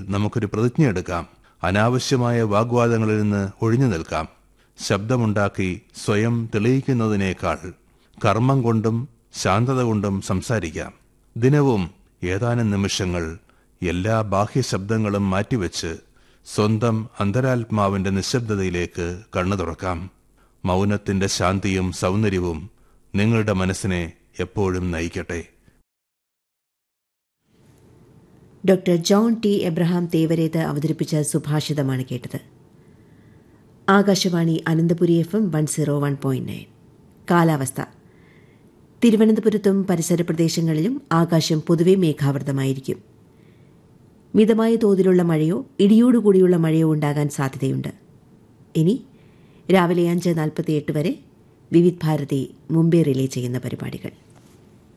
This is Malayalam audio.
നമുക്കൊരു പ്രതിജ്ഞയെടുക്കാം അനാവശ്യമായ വാഗ്വാദങ്ങളിൽ നിന്ന് ഒഴിഞ്ഞു നിൽക്കാം ശബ്ദമുണ്ടാക്കി സ്വയം തെളിയിക്കുന്നതിനേക്കാൾ കർമ്മം കൊണ്ടും ശാന്തത കൊണ്ടും സംസാരിക്കാം ദിനവും ഏതാനും നിമിഷങ്ങൾ എല്ലാ ബാഹ്യ ശബ്ദങ്ങളും മാറ്റിവെച്ച് സ്വന്തം അന്തരാത്മാവിന്റെ നിശബ്ദതയിലേക്ക് കണ്ണു തുറക്കാം മൗനത്തിന്റെ ശാന്തിയും സൗന്ദര്യവും നിങ്ങളുടെ മനസ്സിനെ എപ്പോഴും നയിക്കട്ടെ ഡോക്ടർ ജോൺ ടി എബ്രഹാം തേവരേത് അവതരിപ്പിച്ച സുഭാഷിതമാണ് കേട്ടത് Akashvani Ananthapuri F M one zero one point nine കാലാവസ്ഥ തിരുവനന്തപുരത്തും പരിസര പ്രദേശങ്ങളിലും ആകാശം പൊതുവെ മേഘാവൃതമായിരിക്കും മിതമായ തോതിലുള്ള മഴയോ ഇടിയോടുകൂടിയുള്ള മഴയോ ഉണ്ടാകാൻ സാധ്യതയുണ്ട് ഇനി രാവിലെ അഞ്ച് നാൽപ്പത്തിയെട്ട് വരെ വിവിധ് ഭാരതി മുംബൈ റിലേ ചെയ്യുന്ന പരിപാടികൾ